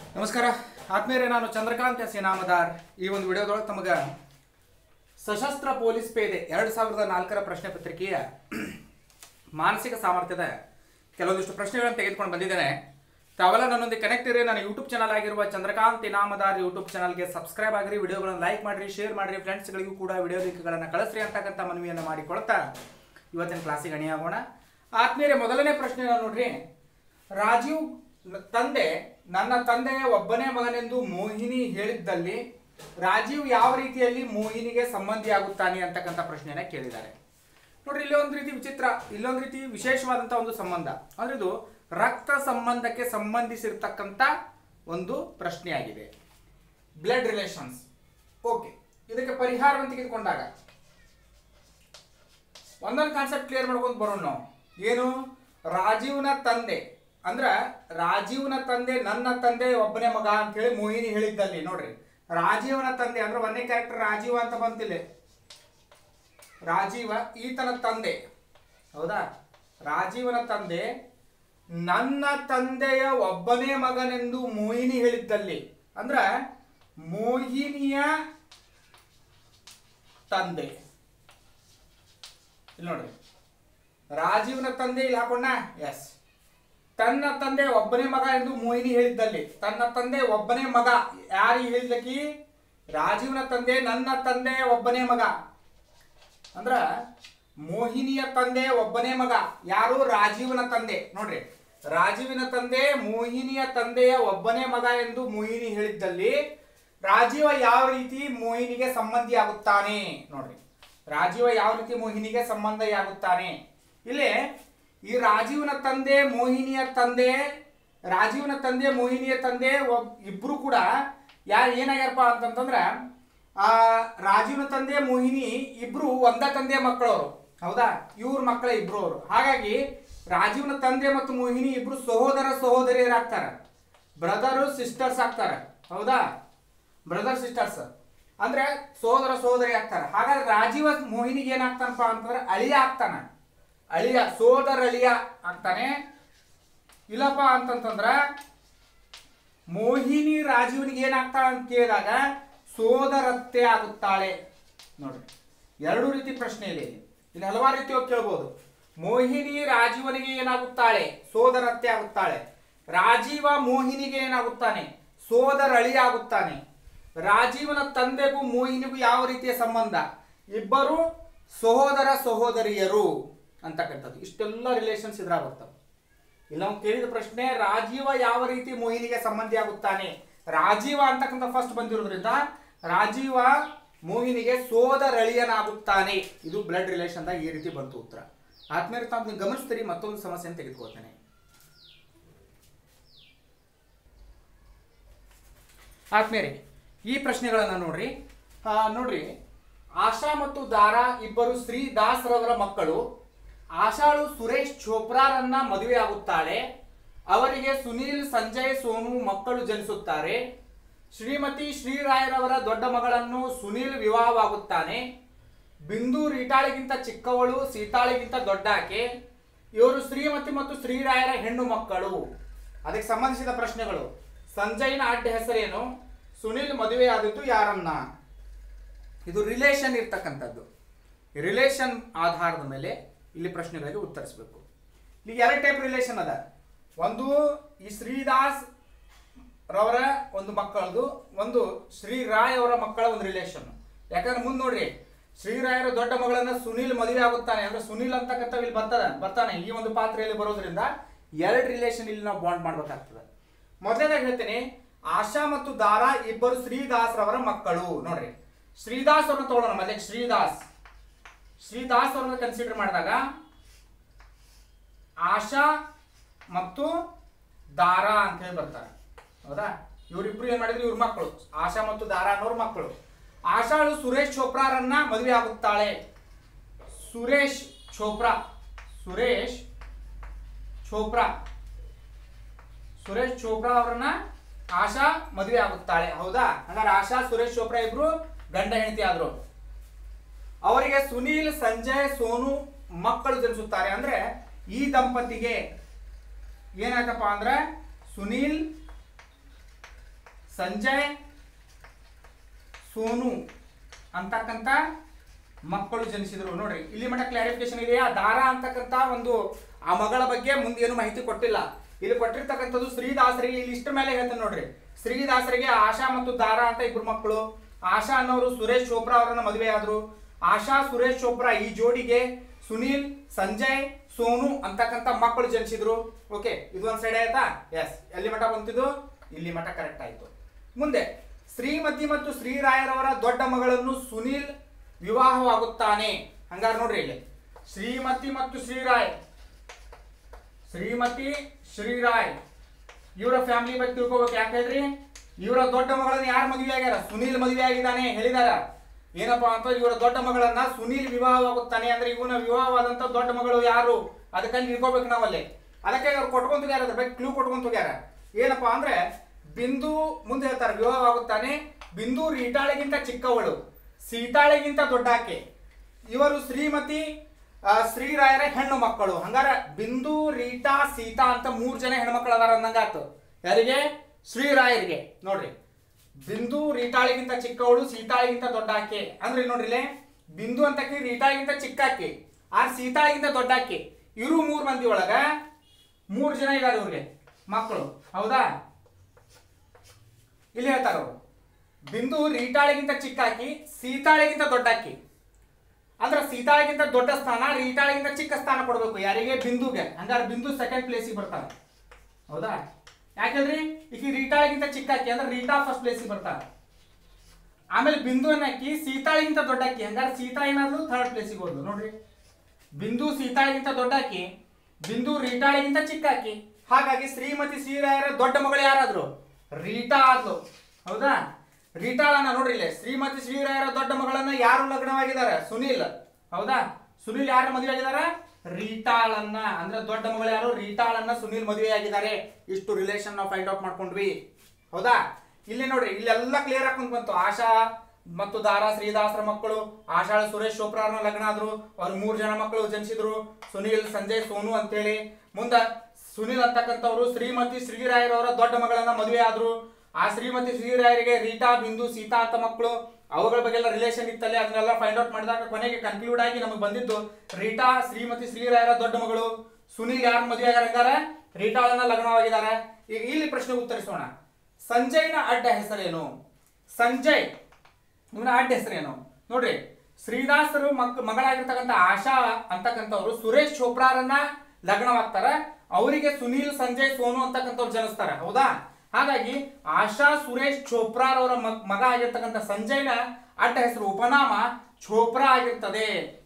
ನಮಸ್ಕಾರ ಆತ್ಮೀಯರೇ ನಾನು ಚಂದ್ರಕಾಂತ್ ಎಸ್ ಇನಾಮದಾರ್ ಈ ಒಂದು ವಿಡಿಯೋದೊಳಗೆ ತಮಗೆ ಸಶಸ್ತ್ರ ಪೊಲೀಸ್ ಪೇದೆ ಎರಡು ಸಾವಿರದ ನಾಲ್ಕರ ಪ್ರಶ್ನೆ ಪತ್ರಿಕೆಯ ಮಾನಸಿಕ ಸಾಮರ್ಥ್ಯದ ಕೆಲವೊಂದಿಷ್ಟು ಪ್ರಶ್ನೆಗಳನ್ನು ತೆಗೆದುಕೊಂಡು ಬಂದಿದ್ದೇನೆ ತಾವೆಲ್ಲ ನನ್ನೊಂದಿಗೆ ಕನೆಕ್ಟ್ ಇರಿ ನನ್ನ ಯೂಟ್ಯೂಬ್ ಚಾನಲ್ ಆಗಿರುವ ಚಂದ್ರಕಾಂತ್ ಇನಾಮದಾರ್ ಯೂಟ್ಯೂಬ್ ಚಾನಲ್ಗೆ ಸಬ್ಸ್ಕ್ರೈಬ್ ಆಗಿರಿ ವಿಡಿಯೋಗಳನ್ನು ಲೈಕ್ ಮಾಡಿರಿ ಶೇರ್ ಮಾಡಿರಿ ಫ್ರೆಂಡ್ಸ್ಗಳಿಗೂ ಕೂಡ ವಿಡಿಯೋ ಲಿಂಕ್ಗಳನ್ನು ಕಳಿಸ್ರಿ ಅಂತಕ್ಕಂಥ ಮನವಿಯನ್ನು ಮಾಡಿಕೊಳ್ತಾ ಇವತ್ತಿನ ಕ್ಲಾಸಿಗೆ ಅಣಿಯಾಗೋಣ ಆತ್ಮೀಯರೇ ಮೊದಲನೇ ಪ್ರಶ್ನೆ ನೋಡ್ರಿ ರಾಜೀವ್ ನ- ತಂದೆ ನನ್ನ ತಂದೆಯ ಒಬ್ಬನೇ ಮಗನೆಂದು ಮೋಹಿನಿ ಹೇಳಿದ್ದಲ್ಲಿ ರಾಜೀವ್ ಯಾವ ರೀತಿಯಲ್ಲಿ ಮೋಹಿನಿಗೆ ಸಂಬಂಧಿಯಾಗುತ್ತಾನೆ ಅಂತಕ್ಕಂಥ ಪ್ರಶ್ನೆಯನ್ನ ಕೇಳಿದ್ದಾರೆ ನೋಡ್ರಿ ಇಲ್ಲಿ ಒಂದು ರೀತಿ ವಿಚಿತ್ರ ಇಲ್ಲೊಂದು ರೀತಿ ವಿಶೇಷವಾದಂಥ ಒಂದು ಸಂಬಂಧ ಅಂದ್ರೆ ಇದು ರಕ್ತ ಸಂಬಂಧಕ್ಕೆ ಸಂಬಂಧಿಸಿರ್ತಕ್ಕಂಥ ಒಂದು ಪ್ರಶ್ನೆಯಾಗಿದೆ ಬ್ಲಡ್ ರಿಲೇಷನ್ಸ್ ಓಕೆ ಇದಕ್ಕೆ ಪರಿಹಾರವನ್ನು ತೆಗೆದುಕೊಂಡಾಗ ಒಂದೊಂದು ಕಾನ್ಸೆಪ್ಟ್ ಕ್ಲಿಯರ್ ಮಾಡ್ಕೊಂಡು ಬರೋಣ ನಾವು ಏನು ರಾಜೀವ್ನ ತಂದೆ ಅಂದ್ರ ರಾಜೀವ್ನ ತಂದೆ ನನ್ನ ತಂದೆ ಒಬ್ಬನೇ ಮಗ ಅಂತ ಹೇಳಿ ಮೋಹಿನಿ ಹೇಳಿದ್ದಲ್ಲಿ ನೋಡ್ರಿ ರಾಜೀವನ ತಂದೆ ಅಂದ್ರೆ ಒಂದೇ ಕ್ಯಾರೆಕ್ಟರ್ ರಾಜೀವ ಅಂತ ಬಂತಿಲ್ಲ ರಾಜೀವ ಈತನ ತಂದೆ ಹೌದಾ ರಾಜೀವನ ತಂದೆ ನನ್ನ ತಂದೆಯ ಒಬ್ಬನೇ ಮಗನೆಂದು ಮೋಹಿನಿ ಹೇಳಿದ್ದಲ್ಲಿ ಅಂದ್ರ ಮೋಹಿನಿಯ ತಂದೆ ಇಲ್ಲಿ ನೋಡ್ರಿ ರಾಜೀವ್ನ ತಂದೆ ಇಲ್ಲಿ ಹಾಕೊಂಡ ಎಸ್ ತನ್ನ ತಂದೆ ಒಬ್ಬನೇ ಮಗ ಎಂದು ಮೋಹಿನಿ ಹೇಳಿದ್ದಲ್ಲಿ ತನ್ನ ತಂದೆ ಒಬ್ಬನೇ ಮಗ ಯಾರಿಗೆ ಹೇಳಿದಕಿ ರಾಜೀವ್ನ ತಂದೆ ನನ್ನ ತಂದೆ ಒಬ್ಬನೇ ಮಗ ಅಂದ್ರ ಮೋಹಿನಿಯ ತಂದೆ ಒಬ್ಬನೇ ಮಗ ಯಾರು ರಾಜೀವ್ನ ತಂದೆ ನೋಡ್ರಿ ರಾಜೀವಿನ ತಂದೆ ಮೋಹಿನಿಯ ತಂದೆಯ ಒಬ್ಬನೇ ಮಗ ಎಂದು ಮೋಹಿನಿ ಹೇಳಿದ್ದಲ್ಲಿ ರಾಜೀವ ಯಾವ ರೀತಿ ಮೋಹಿನಿಗೆ ಸಂಬಂಧಿಯಾಗುತ್ತಾನೆ ನೋಡ್ರಿ ರಾಜೀವ ಯಾವ ರೀತಿ ಮೋಹಿನಿಗೆ ಸಂಬಂಧಿಯಾಗುತ್ತಾನೆ ಇಲ್ಲಿ ಈ ರಾಜೀವ್ನ ತಂದೆ ಮೋಹಿನಿಯ ತಂದೆ ರಾಜೀವ್ನ ತಂದೆ ಮೋಹಿನಿಯ ತಂದೆ ಒಬ್ ಇಬ್ರು ಕೂಡ ಯಾರು ಏನಾಗ್ಯಾರಪ್ಪ ಅಂತಂತಂದ್ರ ಆ ರಾಜೀವ್ನ ತಂದೆ ಮೋಹಿನಿ ಇಬ್ರು ಒಂದ ತಂದೆ ಮಕ್ಕಳವರು ಹೌದಾ ಇವ್ರ ಮಕ್ಕಳ ಇಬ್ರು ಅವರು ಹಾಗಾಗಿ ರಾಜೀವ್ನ ತಂದೆ ಮತ್ತು ಮೋಹಿನಿ ಇಬ್ರು ಸಹೋದರ ಸಹೋದರಿಯರಾಗ್ತಾರ ಬ್ರದರು ಸಿಸ್ಟರ್ಸ್ ಆಗ್ತಾರ ಹೌದಾ ಬ್ರದರ್ ಸಿಸ್ಟರ್ಸ್ ಅಂದ್ರೆ ಸಹೋದರ ಸಹೋದರಿ ಆಗ್ತಾರ ಹಾಗಾದ್ರೆ ರಾಜೀವ ಮೋಹಿನಿಗೆ ಏನಾಗ್ತಾನಪ್ಪ ಅಂತಂದ್ರೆ ಅಳಿಯ ಆಗ್ತಾನ ಅಳಿಯ ಸೋದರ ಅಳಿಯ ಆಗ್ತಾನೆ ಇಲ್ಲಪ್ಪ ಅಂತಂತಂದ್ರ ಮೋಹಿನಿ ರಾಜೀವನಿಗೆ ಏನಾಗ್ತಾಳ ಅಂತ ಕೇಳಿದಾಗ ಸೋದರತ್ತೆ ಆಗುತ್ತಾಳೆ ನೋಡ್ರಿ ಎರಡು ರೀತಿ ಪ್ರಶ್ನೆ ಇದೆ ಇಲ್ಲಿ. ಇಲ್ಲಿ ಹಲವಾರು ರೀತಿಯಾಗಿ ಕೇಳ್ಬೋದು ಮೋಹಿನಿ ರಾಜೀವನಿಗೆ ಏನಾಗುತ್ತಾಳೆ ಸೋದರತ್ತೆ ಆಗುತ್ತಾಳೆ ರಾಜೀವ ಮೋಹಿನಿಗೆ ಏನಾಗುತ್ತಾನೆ ಸೋದರ ಅಳಿಯ ಆಗುತ್ತಾನೆ ರಾಜೀವನ ತಂದೆಗೂ ಮೋಹಿನಿಗೂ ಯಾವ ರೀತಿಯ ಸಂಬಂಧ ಇಬ್ಬರು ಸಹೋದರ ಸಹೋದರಿಯರು ಅಂತಕ್ಕಂಥದ್ದು ಇಷ್ಟೆಲ್ಲ ರಿಲೇಷನ್ಸ್ ಇದ್ರಾಗ ಬರ್ತವೆ ಇಲ್ಲ ಅವ್ನು ಕೇಳಿದ ಪ್ರಶ್ನೆ ರಾಜೀವ ಯಾವ ರೀತಿ ಮೋಹಿನಿಗೆ ಸಂಬಂಧಿಯಾಗುತ್ತಾನೆ ರಾಜೀವ ಅಂತಕ್ಕಂಥ ಫಸ್ಟ್ ಬಂದಿರೋದ್ರಿಂದ ರಾಜೀವ ಮೋಹಿನಿಗೆ ಸೋದರಳಿಯನಾಗುತ್ತಾನೆ ಇದು ಬ್ಲಡ್ ರಿಲೇಷನ್ ಈ ರೀತಿ ಬಂತು ಉತ್ತರ ಆದ್ಮೇಲೆ ತಾವು ನೀವು ಗಮನಿಸ್ತೀರಿ ಮತ್ತೊಂದು ಸಮಸ್ಯೆಯನ್ನು ತೆಗೆದುಕೊಳ್ತೇನೆ ಆತ್ಮೇರೆ ಈ ಪ್ರಶ್ನೆಗಳನ್ನ ನೋಡ್ರಿ ಆ, ನೋಡ್ರಿ ಆಶಾ ಮತ್ತು ದಾರಾ ಇಬ್ಬರು ಶ್ರೀ ದಾಸ್ರವರ ಮಕ್ಕಳು ಆಶಾಳು ಸುರೇಶ್ ಚೋಪ್ರಾರನ್ನ ಮದುವೆ ಆಗುತ್ತಾಳೆ ಅವರಿಗೆ ಸುನೀಲ್ ಸಂಜಯ್ ಸೋನು ಮಕ್ಕಳು ಜನಿಸುತ್ತಾರೆ ಶ್ರೀಮತಿ ಶ್ರೀರಾಯರವರ ದೊಡ್ಡ ಮಗಳನ್ನು ಸುನೀಲ್ ವಿವಾಹವಾಗುತ್ತಾನೆ ಬಿಂದು ರೀಟಾಳಿಗಿಂತ ಚಿಕ್ಕವಳು ಸೀತಾಳಿಗಿಂತ ದೊಡ್ಡ ಆಕೆ ಇವರು ಶ್ರೀಮತಿ ಮತ್ತು ಶ್ರೀರಾಯರ ಹೆಣ್ಣು ಮಕ್ಕಳು ಅದಕ್ಕೆ ಸಂಬಂಧಿಸಿದ ಪ್ರಶ್ನೆಗಳು ಸಂಜಯ್ನ ಅಡ್ಡ ಹೆಸರೇನು ಸುನಿಲ್ ಮದುವೆ ಆದದ್ದು ಯಾರನ್ನ ಇದು ರಿಲೇಷನ್ ಇರ್ತಕ್ಕಂಥದ್ದು ರಿಲೇಷನ್ ಆಧಾರದ ಮೇಲೆ ಇಲ್ಲಿ ಪ್ರಶ್ನೆಗಳಿಗೆ ಉತ್ತರಿಸಬೇಕು ಇಲ್ಲಿ ಎರಡು ಟೈಪ್ ರಿಲೇಷನ್ ಅದ ಒಂದು ಈ ಶ್ರೀದಾಸ್ ರವರ ಒಂದು ಮಕ್ಕಳದು ಒಂದು ಶ್ರೀ ರಾಯ್ ಅವರ ಮಕ್ಕಳ ಒಂದು ರಿಲೇಷನ್ ಯಾಕಂದ್ರೆ ಮುಂದೆ ನೋಡ್ರಿ ಶ್ರೀರಾಯರ ದೊಡ್ಡ ಮಗಳನ್ನ ಸುನೀಲ್ ಮದುವೆ ಆಗುತ್ತಾನೆ ಅಂದ್ರೆ ಸುನೀಲ್ ಅಂತಕ್ಕಂಥ ಇಲ್ಲಿ ಬರ್ತದ ಬರ್ತಾನೆ ಈ ಒಂದು ಪಾತ್ರೆಯಲ್ಲಿ ಬರೋದ್ರಿಂದ ಎರಡು ರಿಲೇಷನ್ ಇಲ್ಲಿ ನಾವು ಬಾಂಡ್ ಮಾಡ್ಬೇಕಾಗ್ತದೆ ಮೊದಲನೇದಾಗಿ ಹೇಳ್ತೀನಿ ಆಶಾ ಮತ್ತು ದಾರಾ ಇಬ್ಬರು ಶ್ರೀದಾಸ್ ರವರ ಮಕ್ಕಳು ನೋಡ್ರಿ ಶ್ರೀದಾಸ್ ಅವ್ರನ್ನ ತಗೊಳ್ಳೋಣ ಮೊದಲಿಗೆ ಶ್ರೀದಾಸ್ ಶ್ರೀದಾಸ್ ಅವ್ರನ್ನ ಕನ್ಸಿಡರ್ ಮಾಡಿದಾಗ ಆಶಾ ಮತ್ತು ದಾರಾ ಅಂತ ಹೇಳಿ ಬರ್ತಾರೆ ಹೌದಾ ಇವರಿಬ್ರು ಏನ್ ಮಾಡಿದ್ರು ಇವ್ರ ಮಕ್ಕಳು ಆಶಾ ಮತ್ತು ದಾರಾ ಅನ್ನೋರ್ ಮಕ್ಕಳು ಆಶಾಳು ಸುರೇಶ್ ಚೋಪ್ರಾರನ್ನ ಮದುವೆ ಆಗುತ್ತಾಳೆ ಸುರೇಶ್ ಚೋಪ್ರಾ ಸುರೇಶ್ ಚೋಪ್ರಾ ಸುರೇಶ್ ಚೋಪ್ರಾ ಅವರನ್ನ ಆಶಾ ಮದುವೆ ಆಗುತ್ತಾಳೆ ಹೌದಾ ಹಂಗಾರೆ ಆಶಾ ಸುರೇಶ್ ಚೋಪ್ರಾ ಇಬ್ರು ಗಂಡ ಹೆಂಡತಿ ಆದ್ರು ಅವರಿಗೆ ಸುನೀಲ್ ಸಂಜಯ್ ಸೋನು ಮಕ್ಕಳು ಜನಿಸುತ್ತಾರೆ ಅಂದ್ರೆ ಈ ದಂಪತಿಗೆ ಏನಾಯ್ತಪ್ಪ ಅಂದ್ರೆ ಸುನೀಲ್ ಸಂಜಯ್ ಸೋನು ಅಂತಕ್ಕಂಥ ಮಕ್ಕಳು ಜನಿಸಿದ್ರು ನೋಡ್ರಿ ಇಲ್ಲಿ ಮಟ್ಟ ಕ್ಲಾರಿಫಿಕೇಶನ್ ಇದೆಯಾ ದಾರ ಅಂತಕ್ಕಂಥ ಒಂದು ಆ ಮಗಳ ಬಗ್ಗೆ ಮುಂದೆ ಏನು ಮಾಹಿತಿ ಕೊಟ್ಟಿಲ್ಲ ಇಲ್ಲಿ ಕೊಟ್ಟಿರ್ತಕ್ಕಂಥದ್ದು ಶ್ರೀದಾಸರಿಗೆ ಇಲ್ಲಿ ಇಷ್ಟ ಮೇಲೆ ಹೇಳ್ತೇನೆ ನೋಡ್ರಿ ಶ್ರೀದಾಸರಿಗೆ ಆಶಾ ಮತ್ತು ದಾರ ಅಂತ ಇಬ್ರು ಮಕ್ಕಳು ಆಶಾ ಅನ್ನೋರು ಸುರೇಶ್ ಚೋಪ್ರಾ ಅವರನ್ನ ಮದುವೆ ಆದ್ರು ಆಶಾ ಸುರೇಶ್ ಚೋಪ್ರಾ ಈ ಜೋಡಿಗೆ ಸುನೀಲ್ ಸಂಜಯ್ ಸೋನು ಅಂತಕ್ಕಂಥ ಮಕ್ಕಳು ಜನಿಸಿದ್ರು ಓಕೆ ಇದು ಒಂದ್ ಸೈಡ್ ಆಯ್ತಾ ಎಸ್ ಎಲ್ಲಿ ಮಠ ಬಂತಿದ್ದು ಇಲ್ಲಿ ಮಠ ಕರೆಕ್ಟ್ ಆಯ್ತು ಮುಂದೆ ಶ್ರೀಮತಿ ಮತ್ತು ಶ್ರೀರಾಯರವರ ದೊಡ್ಡ ಮಗಳನ್ನು ಸುನೀಲ್ ವಿವಾಹವಾಗುತ್ತಾನೆ ಹಂಗಾರೆ ನೋಡ್ರಿ ಇಲ್ಲಿ ಶ್ರೀಮತಿ ಮತ್ತು ಶ್ರೀರಾಯ್ ಶ್ರೀಮತಿ ಶ್ರೀರಾಯ್ ಇವರ ಫ್ಯಾಮಿಲಿ ಬಗ್ಗೆ ತಿಳ್ಕೊಬೇಕು ಯಾಕೆ ಹೇಳ್ರಿ ಇವರ ದೊಡ್ಡ ಮಗಳನ್ನ ಯಾರು ಮದುವೆ ಆಗ್ಯಾರ ಸುನೀಲ್ ಮದುವೆ ಆಗಿದ್ದಾನೆ ಹೇಳಿದಾರ ಏನಪ್ಪಾ ಅಂತ ಇವರ ದೊಡ್ಡ ಮಗಳನ್ನ ಸುನೀಲ್ ವಿವಾಹವಾಗುತ್ತಾನೆ ಅಂದ್ರೆ ಇವನ ವಿವಾಹವಾದಂತ ದೊಡ್ಡ ಮಗಳು ಯಾರು ಅದಕ್ಕಲ್ಲಿ ತಿಳ್ಕೊಬೇಕು ನಾವಲ್ಲಿ ಅದಕ್ಕೆ ಅವ್ರು ಕೊಟ್ಕೊಂತ ಹೋಗ್ಯಾರ ಅದ್ರ ಬಗ್ಗೆ ಕ್ಲೂ ಕೊಟ್ಕೊಂತ ಹೋಗ್ಯಾರ ಏನಪ್ಪಾ ಅಂದ್ರೆ ಬಿಂದು ಮುಂದೆ ಹೇಳ್ತಾರೆ ವಿವಾಹವಾಗುತ್ತಾನೆ ಬಿಂದು ರೀಟಾಳಿಗಿಂತ ಚಿಕ್ಕವಳು ಸೀತಾಳಿಗಿಂತ ದೊಡ್ಡಾಕೆ ಇವರು ಶ್ರೀಮತಿ ಆ, ಶ್ರೀರಾಯರ ಹೆಣ್ಣು ಮಕ್ಕಳು ಹಂಗಾರ ಬಿಂದು ರೀಟಾ ಸೀತಾ ಅಂತ ಮೂರ್ ಜನ ಹೆಣ್ಮಕ್ಳು ಅದಾರ ಅಂದಂಗಾತು ಯಾರಿಗೆ ಶ್ರೀರಾಯರಿಗೆ ನೋಡ್ರಿ ಬಿಂದು ರೀಟಾಳಿಗಿಂತ ಚಿಕ್ಕವಳು ಸೀತಾಳಿಗಿಂತ ದೊಡ್ಡಾಕೆ ಅಂದ್ರೆ ಇಲ್ಲಿ ನೋಡ್ರಿ ಇಲ್ಲೇ ಬಿಂದು ಅಂತಕ್ಕೆ ರೀಟಾಳಿಗಿಂತ ಚಿಕ್ಕಾಕಿ ಆ ಸೀತಾಳಿಗಿಂತ ದೊಡ್ಡಾಕಿ ಇವರು ಮೂರ್ ಮಂದಿ ಒಳಗ ಮೂರ್ ಜನ ಇದಾರೆ ಇವ್ರಿಗೆ ಮಕ್ಕಳು ಹೌದಾ ಇಲ್ಲಿ ಹೇಳ್ತಾರ ಅವರು ಬಿಂದು ರೀಟಾಳಿಗಿಂತ ಚಿಕ್ಕಾಕಿ ಸೀತಾಳಿಗಿಂತ ದೊಡ್ಡಾಕಿ ಅಂದ್ರೆ ಸೀತಾಳಿಗಿಂತ ದೊಡ್ಡ ಸ್ಥಾನ ರೀಟಾಳಿಗಿಂತ ಚಿಕ್ಕ ಸ್ಥಾನ ಕೊಡಬೇಕು ಯಾರಿಗೆ ಬಿಂದುಗೆ ಹಂಗಾರೆ ಬಿಂದು ಸೆಕೆಂಡ್ ಪ್ಲೇಸಿಗೆ ಬರ್ತಾರೆ ಹೌದಾ ಯಾಕಂದ್ರಿ ಈಗ ರೀಟಾಳಿಗಿಂತ ಚಿಕ್ಕಾಕಿ ಅಂದ್ರೆ ರೀಟಾ ಫಸ್ಟ್ ಪ್ಲೇಸಿಗೆ ಬರ್ತಾರೆ ಆಮೇಲೆ ಬಿಂದು ಅನ್ನಕ್ಕಿ ಸೀತಾಳಿಗಿಂತ ದೊಡ್ಡಕ್ಕಿ ಹಂಗಾರೆ ಸೀತಾ ಏನಾದ್ರು ಥರ್ಡ್ ಪ್ಲೇಸಿಗೆ ಹೋದ್ಲು ನೋಡ್ರಿ ಬಿಂದು ಸೀತಾಳಿಗಿಂತ ದೊಡ್ಡಾಕಿ ಬಿಂದು ರೀಟಾಳಿಗಿಂತ ಚಿಕ್ಕಾಕಿ ಹಾಗಾಗಿ ಶ್ರೀಮತಿ ಶ್ರೀರಾಯರ ದೊಡ್ಡ ಮಗಳು ಯಾರಾದ್ರು ರೀಟಾ ಆದ್ಲು ಹೌದಾ ರೀಟಾಳನ್ನ ನೋಡ್ರಿ ಇಲ್ಲಿ ಶ್ರೀಮತಿ ಶ್ರೀರಾಯರ ದೊಡ್ಡ ಮಗಳನ್ನ ಯಾರು ಲಗ್ನವಾಗಿದ್ದಾರೆ ಸುನೀಲ್ ಹೌದಾ ಸುನೀಲ್ ಯಾರು ಮದುವೆ ಆಗಿದ್ದಾರೆ ರೀಟಾಳನ್ನ ಅಂದ್ರೆ ದೊಡ್ಡ ಮಗಳು ಯಾರು ರೀಟಾಳನ್ನ ಸುನೀಲ್ ಮದುವೆ ಆಗಿದ್ದಾರೆ ಇಷ್ಟು ರಿಲೇಷನ್ ನಾವು ಫೈಂಡ್ ಔಟ್ ಮಾಡ್ಕೊಂಡ್ವಿ ಹೌದಾ ಇಲ್ಲಿ ನೋಡ್ರಿ ಇಲ್ಲೆಲ್ಲ ಕ್ಲಿಯರ್ ಹಾಕೊಂಡ್ ಬಂತು ಆಶಾ ಮತ್ತು ದಾರಾ ಶ್ರೀದಾಸರ ಮಕ್ಕಳು ಆಶಾಳ ಸುರೇಶ್ ಚೋಪ್ರಾರ್ನ ಲಗ್ನ ಆದ್ರು ಅವ್ರ ಮೂರ್ ಜನ ಮಕ್ಕಳು ಜನಿಸಿದ್ರು ಸುನೀಲ್ ಸಂಜಯ್ ಸೋನು ಅಂತೇಳಿ ಮುಂದ ಸುನೀಲ್ ಅಂತಕ್ಕಂಥವ್ರು ಶ್ರೀಮತಿ ಶ್ರೀರಾಯರವರ ದೊಡ್ಡ ಮಗಳನ್ನ ಮದುವೆ ಆದ್ರು ಆ ಶ್ರೀಮತಿ ಶ್ರೀರಾಯರಿಗೆ ರೀಟಾ ಬಿಂದು ಸೀತಾ ಅಂತ ಮಕ್ಕಳು ಅವುಗಳ ಬಗ್ಗೆ ಎಲ್ಲ ರಿಲೇಷನ್ ಇತ್ತಲ್ಲಿ ಅದನ್ನೆಲ್ಲ ಫೈಂಡ್ ಔಟ್ ಮಾಡಿದಾಗ ಕೊನೆಗೆ ಕನ್ಕ್ಲೂಡ್ ಆಗಿ ನಮಗೆ ಬಂದಿದ್ದು ರೀಟಾ ಶ್ರೀಮತಿ ಶ್ರೀರಾಯರ ದೊಡ್ಡ ಮಗಳು ಸುನೀಲ್ ಯಾರು ಮದುವೆ ಆಗ್ಯಾರ ರೀಟಾಳನ್ನ ಲಗ್ನವಾಗಿದ್ದಾರೆ ಈಗ ಇಲ್ಲಿ ಪ್ರಶ್ನೆ ಉತ್ತರಿಸೋಣ ಸಂಜಯ್ನ ಅಡ್ಡ ಹೆಸರೇನು ಸಂಜಯ್ ಇವನ ಅಡ್ಡ ಹೆಸರೇನು ನೋಡ್ರಿ ಶ್ರೀದಾಸರು ಮಕ್ ಮಗಳಾಗಿರ್ತಕ್ಕಂಥ ಆಶಾ ಅಂತಕ್ಕಂಥವ್ರು ಸುರೇಶ್ ಚೋಪ್ರಾರನ್ನ ಲಗ್ನವಾಗ್ತಾರ ಅವರಿಗೆ ಸುನೀಲ್ ಸಂಜಯ್ ಸೋನು ಅಂತಕ್ಕಂಥವ್ರು ಜನಿಸ್ತಾರ ಹೌದಾ ಹಾಗಾಗಿ ಆಶಾ ಸುರೇಶ್ ಚೋಪ್ರಾರ್ ಅವರ ಮಗ್- ಮಗ ಆಗಿರ್ತಕ್ಕಂಥ ಸಂಜಯ್ನ ಅಡ್ಡ ಹೆಸರು ಉಪನಾಮ ಚೋಪ್ರಾ ಆಗಿರ್ತದೆ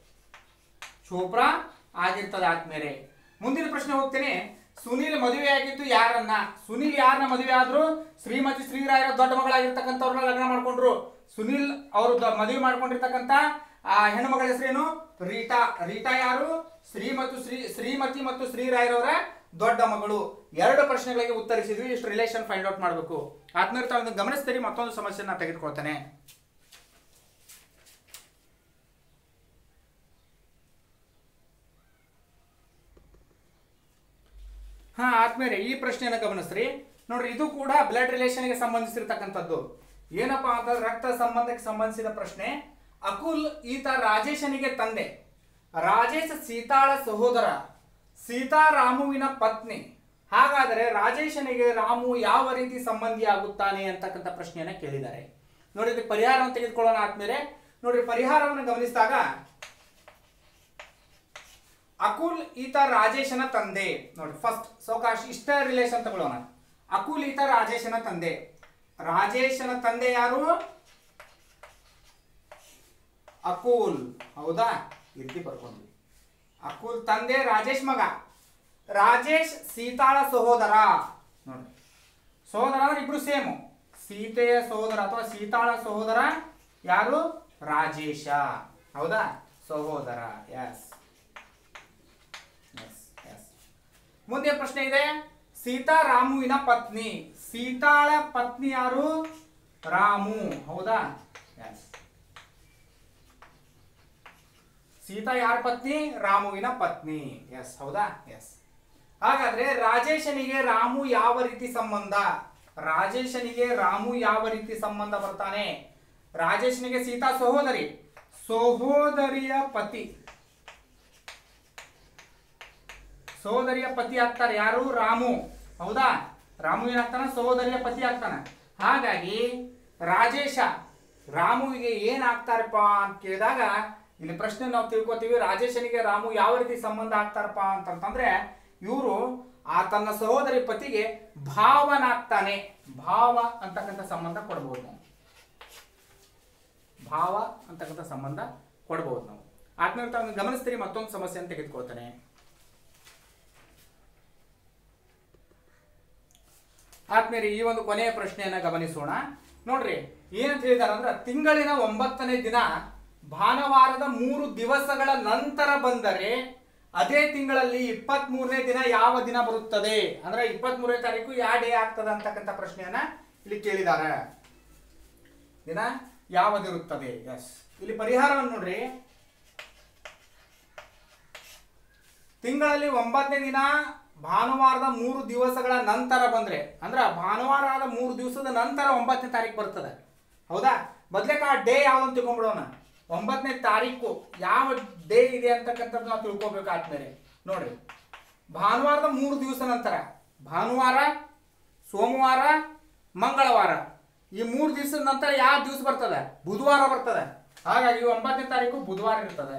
ಚೋಪ್ರಾ ಆಗಿರ್ತದೆ ಆದ್ಮೇಲೆ ಮುಂದಿನ ಪ್ರಶ್ನೆ ಹೋಗ್ತೇನೆ ಸುನೀಲ್ ಮದುವೆ ಆಗಿದ್ದು ಯಾರನ್ನ ಸುನೀಲ್ ಯಾರನ್ನ ಮದುವೆ ಆದ್ರು ಶ್ರೀಮತಿ ಶ್ರೀರಾಯರ ದೊಡ್ಡ ಮಗಳಾಗಿರ್ತಕ್ಕಂಥವ್ರನ್ನ ಲಗ್ನ ಮಾಡ್ಕೊಂಡ್ರು ಸುನೀಲ್ ಅವರು ದ- ಮದುವೆ ಮಾಡ್ಕೊಂಡಿರ್ತಕ್ಕಂಥ ಆ ಹೆಣ್ಮಗಳ ಹೆಸರೇನು ರೀಟಾ ರೀಟಾ ಯಾರು ಶ್ರೀ ಮತ್ತು ಶ್ರೀ ಶ್ರೀಮತಿ ಮತ್ತು ಶ್ರೀರಾಯರವರ ದೊಡ್ಡ ಮಗಳು ಎರಡು ಪ್ರಶ್ನೆಗಳಿಗೆ ಉತ್ತರಿಸಿದ್ವಿ ಇಷ್ಟು ರಿಲೇಷನ್ ಫೈಂಡ್ ಔಟ್ ಮಾಡಬೇಕು ಆದ್ಮೇಲೆ ತಾವು ಗಮನಿಸ್ತೀರಿ ಮತ್ತೊಂದು ಸಮಸ್ಯೆನ ತೆಗೆದುಕೊಳ್ತೇನೆ ಹಾ ಆದ್ಮೇಲೆ ಈ ಪ್ರಶ್ನೆಯನ್ನು ಗಮನಿಸ್ರಿ ನೋಡ್ರಿ ಇದು ಕೂಡ ಬ್ಲಡ್ ರಿಲೇಷನ್ಗೆ ಸಂಬಂಧಿಸಿರ್ತಕ್ಕಂಥದ್ದು ಏನಪ್ಪಾ ಅಂತಂದ್ರೆ ರಕ್ತ ಸಂಬಂಧಕ್ಕೆ ಸಂಬಂಧಿಸಿದ ಪ್ರಶ್ನೆ ಅಕುಲ್ ಈತ ರಾಜೇಶನಿಗೆ ತಂದೆ ರಾಜೇಶ್ ಸೀತಾಳ ಸಹೋದರ ಸೀತಾರಾಮುವಿನ ಪತ್ನಿ ಹಾಗಾದರೆ ರಾಜೇಶನಿಗೆ ರಾಮು ಯಾವ ರೀತಿ ಸಂಬಂಧಿಯಾಗುತ್ತಾನೆ ಅಂತಕ್ಕಂಥ ಪ್ರಶ್ನೆಯನ್ನ ಕೇಳಿದ್ದಾರೆ ನೋಡಿ ಇದಕ್ಕೆ ಪರಿಹಾರವನ್ನು ತೆಗೆದುಕೊಳ್ಳೋಣ ಆದ್ಮೇಲೆ ನೋಡ್ರಿ ಪರಿಹಾರವನ್ನು ಗಮನಿಸಿದಾಗ ಅಕುಲ್ ಈತ ರಾಜೇಶನ ತಂದೆ ನೋಡಿ ಫಸ್ಟ್ ಸೌಕಾಶ್ ಇಷ್ಟ ರಿಲೇಷನ್ ತಗೊಳ್ಳೋಣ ಅಕುಲ್ ಈತ ರಾಜೇಶನ ತಂದೆ ರಾಜೇಶನ ತಂದೆ ಯಾರು ಅಕುಲ್ ಹೌದಾ ಈ ರೀತಿ ಬರ್ಕೊಂಡ್ವಿ ಅಕುಲ್ ತಂದೆ ರಾಜೇಶ್ ಮಗ ರಾಜೇಶ್ ಸೀತಾಳ ಸಹೋದರ ನೋಡಿ ಸಹೋದರ ಅಂದ್ರೆ ಇಬ್ರು ಸೇಮು ಸೀತೆಯ ಸಹೋದರ ಅಥವಾ ಸೀತಾಳ ಸಹೋದರ ಯಾರು ರಾಜೇಶ ಹೌದಾ ಸಹೋದರ ಎಸ್ ಎಸ್ ಎಸ್ ಮುಂದೆ ಪ್ರಶ್ನೆ ಇದೆ ಸೀತಾ ರಾಮುವಿನ ಪತ್ನಿ ಸೀತಾಳ ಪತ್ನಿ ಯಾರು ರಾಮು ಹೌದಾ ಎಸ್ ಸೀತಾ ಯಾರ ಪತ್ನಿ ರಾಮುವಿನ ಪತ್ನಿ ಎಸ್ ಹೌದಾ ಎಸ್ ಹಾಗಾದ್ರೆ ರಾಜೇಶನಿಗೆ ರಾಮು ಯಾವ ರೀತಿ ಸಂಬಂಧ ರಾಜೇಶನಿಗೆ ರಾಮು ಯಾವ ರೀತಿ ಸಂಬಂಧ ಬರ್ತಾನೆ ರಾಜೇಶನಿಗೆ ಸೀತಾ ಸಹೋದರಿ ಸಹೋದರಿಯ ಪತಿ ಸಹೋದರಿಯ ಪತಿ ಆಗ್ತಾರೆ ಯಾರು ರಾಮು ಹೌದಾ ರಾಮು ಏನಾಗ್ತಾನ ಸಹೋದರಿಯ ಪತಿ ಆಗ್ತಾನ ಹಾಗಾಗಿ ರಾಜೇಶ ರಾಮುವಿಗೆ ಏನ್ ಆಗ್ತಾರಪ್ಪ ಅಂತ ಕೇಳಿದಾಗ ಇಲ್ಲಿ ಪ್ರಶ್ನೆ ನಾವು ತಿಳ್ಕೊತೀವಿ ರಾಜೇಶನಿಗೆ ರಾಮು ಯಾವ ರೀತಿ ಸಂಬಂಧ ಆಗ್ತಾರಪ್ಪ ಅಂತಂತಂದ್ರೆ ಇವರು ಆ ತನ್ನ ಸಹೋದರಿ ಪತಿಗೆ ಭಾವನಾಗ್ತಾನೆ ಭಾವ ಅಂತಕ್ಕಂಥ ಸಂಬಂಧ ಕೊಡ್ಬೋದು ನಾವು ಭಾವ ಅಂತಕ್ಕಂಥ ಸಂಬಂಧ ಕೊಡ್ಬೋದು ನಾವು ಆದ್ಮೇಲೆ ತಾವು ಗಮನಿಸ್ತೀರಿ ಮತ್ತೊಂದು ಸಮಸ್ಯೆಯನ್ನು ತೆಗೆದುಕೊಳ್ತಾನೆ ಆದ್ಮೇಲೆ ಈ ಒಂದು ಕೊನೆಯ ಪ್ರಶ್ನೆಯನ್ನ ಗಮನಿಸೋಣ ನೋಡ್ರಿ ಏನಂತ ಹೇಳಿದಾರೆ ಅಂದ್ರೆ ತಿಂಗಳಿನ ಒಂಬತ್ತನೇ ದಿನ ಭಾನುವಾರದ ಮೂರು ದಿವಸಗಳ ನಂತರ ಬಂದರೆ ಅದೇ ತಿಂಗಳಲ್ಲಿ ಇಪ್ಪತ್ತ್ ಮೂರನೇ ದಿನ ಯಾವ ದಿನ ಬರುತ್ತದೆ ಅಂದ್ರೆ ಇಪ್ಪತ್ತ್ ಮೂರನೇ ತಾರೀಕು ಯಾವ ಡೇ ಆಗ್ತದೆ ಅಂತಕ್ಕಂಥ ಪ್ರಶ್ನೆಯನ್ನ ಇಲ್ಲಿ ಕೇಳಿದ್ದಾರೆ ದಿನ ಯಾವದಿರುತ್ತದೆ ಎಸ್ ಇಲ್ಲಿ ಪರಿಹಾರವನ್ನು ನೋಡ್ರಿ ತಿಂಗಳಲ್ಲಿ ಒಂಬತ್ತನೇ ದಿನ ಭಾನುವಾರದ ಮೂರು ದಿವಸಗಳ ನಂತರ ಬಂದ್ರೆ ಅಂದ್ರ ಭಾನುವಾರ ಆದ ಮೂರು ದಿವಸದ ನಂತರ ಒಂಬತ್ತನೇ ತಾರೀಕು ಬರ್ತದೆ ಹೌದಾ ಮೊದ್ಲೇಕ ಆ ಡೇ ಯಾವ್ದು ತಿಳ್ಕೊಂಡ್ಬಿಡೋಣ ಒಂಬತ್ತನೇ ತಾರೀಕು ಯಾವ ಡೇ ಇದೆ ಅಂತಕ್ಕಂಥದ್ದು ನಾವು ತಿಳ್ಕೊಬೇಕಾದ್ಮೇಲೆ ನೋಡ್ರಿ ಭಾನುವಾರದ ಮೂರು ದಿವಸ ನಂತರ ಭಾನುವಾರ ಸೋಮವಾರ ಮಂಗಳವಾರ ಈ ಮೂರು ದಿವಸದ ನಂತರ ಯಾವ ದಿವಸ ಬರ್ತದೆ ಬುಧವಾರ ಬರ್ತದೆ ಹಾಗಾಗಿ ಒಂಬತ್ತನೇ ತಾರೀಕು ಬುಧವಾರ ಇರ್ತದೆ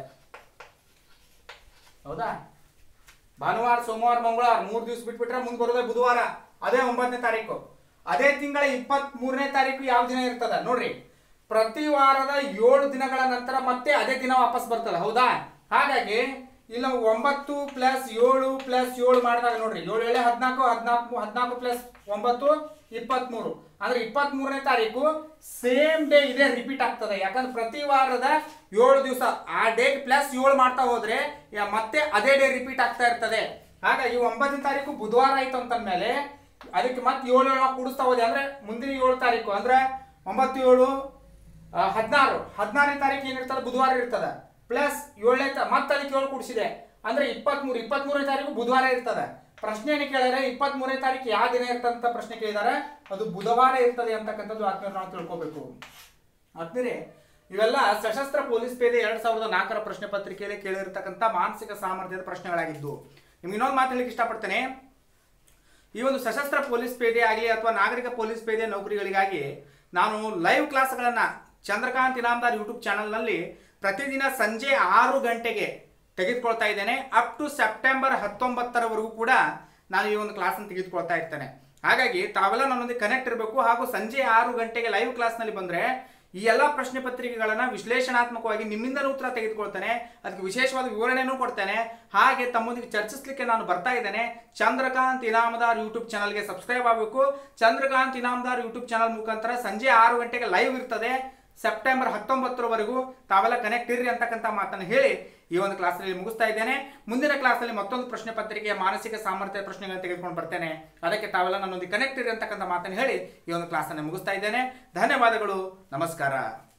ಹೌದಾ ಭಾನುವಾರ ಸೋಮವಾರ ಮಂಗಳವಾರ ಮೂರು ದಿವಸ ಬಿಟ್ಬಿಟ್ರೆ ಮುಂದೆ ಬರೋದೇ ಬುಧವಾರ ಅದೇ ಒಂಬತ್ತನೇ ತಾರೀಕು ಅದೇ ತಿಂಗಳ ಇಪ್ಪತ್ತ್ ಮೂರನೇ ತಾರೀಕು ಯಾವ ದಿನ ಇರ್ತದ ನೋಡ್ರಿ ಪ್ರತಿ ವಾರದ ಏಳು ದಿನಗಳ ನಂತರ ಮತ್ತೆ ಅದೇ ದಿನ ವಾಪಸ್ ಬರ್ತದ ಹೌದಾ ಹಾಗಾಗಿ ಇಲ್ಲ ಒಂಬತ್ತು ಪ್ಲಸ್ ಏಳು ಪ್ಲಸ್ ಏಳು ಮಾಡಿದಾಗ ನೋಡ್ರಿ ಏಳು ಏಳೆ ಹದಿನಾಲ್ಕು ಹದಿನಾಲ್ಕು ಹದಿನಾಲ್ಕು ಪ್ಲಸ್ ಒಂಬತ್ತು ಇಪ್ಪತ್ಮೂರು ಅಂದ್ರೆ ಇಪ್ಪತ್ತ್ ಮೂರನೇ ತಾರೀಕು ಸೇಮ್ ಡೇ ಇದೇ ರಿಪೀಟ್ ಆಗ್ತದೆ ಯಾಕಂದ್ರೆ ಪ್ರತಿ ವಾರದ ಏಳು ದಿವಸ ಆ ಡೇಟ್ ಪ್ಲಸ್ ಏಳು ಮಾಡ್ತಾ ಹೋದ್ರೆ ಯಾ- ಮತ್ತೆ ಅದೇ ಡೇ ರಿಪೀಟ್ ಆಗ್ತಾ ಇರ್ತದೆ ಹಾಗಾಗಿ ಒಂಬತ್ತನೇ ತಾರೀಕು ಬುಧವಾರ ಆಯ್ತು ಅಂತಂದ್ಮೇಲೆ ಅದಕ್ಕೆ ಮತ್ತೆ ಏಳು ಏಳು ನಾವು ಕೂಡಿಸ್ತಾ ಹೋದೆ ಅಂದ್ರೆ ಮುಂದಿನ ಏಳು ತಾರೀಕು ಅಂದ್ರೆ ಒಂಬತ್ತು ಏಳು ಆ, ಹದಿನಾರು ಹದಿನಾರನೇ ತಾರೀಕು ಏನಿರ್ತದೆ ಬುಧವಾರ ಇರ್ತದೆ ಪ್ಲಸ್ ಏಳನೇ ತ ಮತ್ತೆ ಅದಕ್ಕೆ ಏಳು ಕೂಡಿಸಿದೆ ಅಂದ್ರೆ ಇಪ್ಪತ್ಮೂರು ಇಪ್ಪತ್ಮೂರನೇ ತಾರೀಕು ಬುಧವಾರ ಇರ್ತದೆ ಪ್ರಶ್ನೆ ಏನು ಕೇಳಿದ್ರೆ ಇಪ್ಪತ್ಮೂರನೇ ತಾರೀಕು ಯಾವ ದಿನ ಇರ್ತಂತ ಪ್ರಶ್ನೆ ಕೇಳಿದಾರೆ ಅದು ಬುಧವಾರ ಇರ್ತದೆ ಅಂತಕ್ಕಂಥದ್ದು ಆತ್ಮೀಯ ನಾವು ತಿಳ್ಕೊಬೇಕು ಆತ್ಮೀಯರೇ ಇವೆಲ್ಲ ಸಶಸ್ತ್ರ ಪೊಲೀಸ್ ಪೇದೆ ಎರಡ್ ಸಾವಿರದ ನಾಲ್ಕರ ಪ್ರಶ್ನೆ ಪತ್ರಿಕೆಯಲ್ಲಿ ಕೇಳಿರ್ತಕ್ಕಂಥ ಮಾನಸಿಕ ಸಾಮರ್ಥ್ಯದ ಪ್ರಶ್ನೆಗಳಾಗಿದ್ದು ನಿಮ್ಗೆ ಇನ್ನೊಂದು ಮಾತು ಹೇಳಿಕ್ಕೆ ಇಷ್ಟಪಡ್ತೇನೆ ಈ ಒಂದು ಸಶಸ್ತ್ರ ಪೊಲೀಸ್ ಪೇದೆ ಆಗಲಿ ಅಥವಾ ನಾಗರಿಕ ಪೊಲೀಸ್ ಪೇದೆ ನೌಕರಿಗಳಿಗಾಗಿ ನಾನು ಲೈವ್ ಕ್ಲಾಸ್ಗಳನ್ನು ಚಂದ್ರಕಾಂತ್ ಇನಾಮ್ದಾರ್ ಯೂಟ್ಯೂಬ್ ಚಾನಲ್ನಲ್ಲಿ ಪ್ರತಿದಿನ ಸಂಜೆ ಆರು ಗಂಟೆಗೆ ತೆಗೆದುಕೊಳ್ತಾ ಇದ್ದೇನೆ ಅಪ್ ಟು ಸೆಪ್ಟೆಂಬರ್ ಹತ್ತೊಂಬತ್ತರವರೆಗೂ ಕೂಡ ನಾನು ಈ ಒಂದು ಕ್ಲಾಸನ್ನು ತೆಗೆದುಕೊಳ್ತಾ ಇರ್ತೇನೆ ಹಾಗಾಗಿ ತಾವೆಲ್ಲ ನನ್ನೊಂದಿಗೆ ಕನೆಕ್ಟ್ ಇರಬೇಕು ಹಾಗೂ ಸಂಜೆ ಆರು ಗಂಟೆಗೆ ಲೈವ್ ಕ್ಲಾಸ್ನಲ್ಲಿ ಬಂದರೆ ಈ ಎಲ್ಲ ಪ್ರಶ್ನೆ ಪತ್ರಿಕೆಗಳನ್ನು ವಿಶ್ಲೇಷಣಾತ್ಮಕವಾಗಿ ನಿಮ್ಮಿಂದಲೂ ಉತ್ತರ ತೆಗೆದುಕೊಳ್ತೇನೆ ಅದಕ್ಕೆ ವಿಶೇಷವಾದ ವಿವರಣೆನೂ ಕೊಡ್ತೇನೆ ಹಾಗೆ ತಮ್ಮೊಂದಿಗೆ ಚರ್ಚಿಸಲಿಕ್ಕೆ ನಾನು ಬರ್ತಾ ಇದ್ದೇನೆ ಚಂದ್ರಕಾಂತ್ ಇನಾಮದಾರ್ ಯೂಟ್ಯೂಬ್ ಚಾನಲ್ಗೆ ಸಬ್ಸ್ಕ್ರೈಬ್ ಆಗಬೇಕು ಚಂದ್ರಕಾಂತ್ ಇನಾಮದಾರ್ ಯೂಟ್ಯೂಬ್ ಚಾನಲ್ ಮುಖಾಂತರ ಸಂಜೆ ಆರು ಗಂಟೆಗೆ ಲೈವ್ ಇರ್ತದೆ ಸೆಪ್ಟೆಂಬರ್ ಹತ್ತೊಂಬತ್ತರವರೆಗೂ ತಾವೆಲ್ಲ ಕನೆಕ್ಟ್ ಇರ್ರಿ ಅಂತಕ್ಕಂಥ ಮಾತನ್ನು ಹೇಳಿ ಈ ಒಂದು ಕ್ಲಾಸಲ್ಲಿ ಮುಗಿಸ್ತಾ ಇದ್ದೇನೆ ಮುಂದಿನ ಕ್ಲಾಸಲ್ಲಿ ಮತ್ತೊಂದು ಪ್ರಶ್ನೆ ಪತ್ರಿಕೆಯ ಮಾನಸಿಕ ಸಾಮರ್ಥ್ಯ ಪ್ರಶ್ನೆಗಳನ್ನು ತೆಗೆದುಕೊಂಡು ಬರ್ತೇನೆ ಅದಕ್ಕೆ ತಾವೆಲ್ಲ ನನ್ನೊಂದಿಗೆ ಕನೆಕ್ಟ್ ಇರಿ ಅಂತಕ್ಕಂಥ ಮಾತನ್ನು ಹೇಳಿ ಈ ಒಂದು ಕ್ಲಾಸನ್ನು ಮುಗಿಸ್ತಾ ಇದ್ದೇನೆ ಧನ್ಯವಾದಗಳು ನಮಸ್ಕಾರ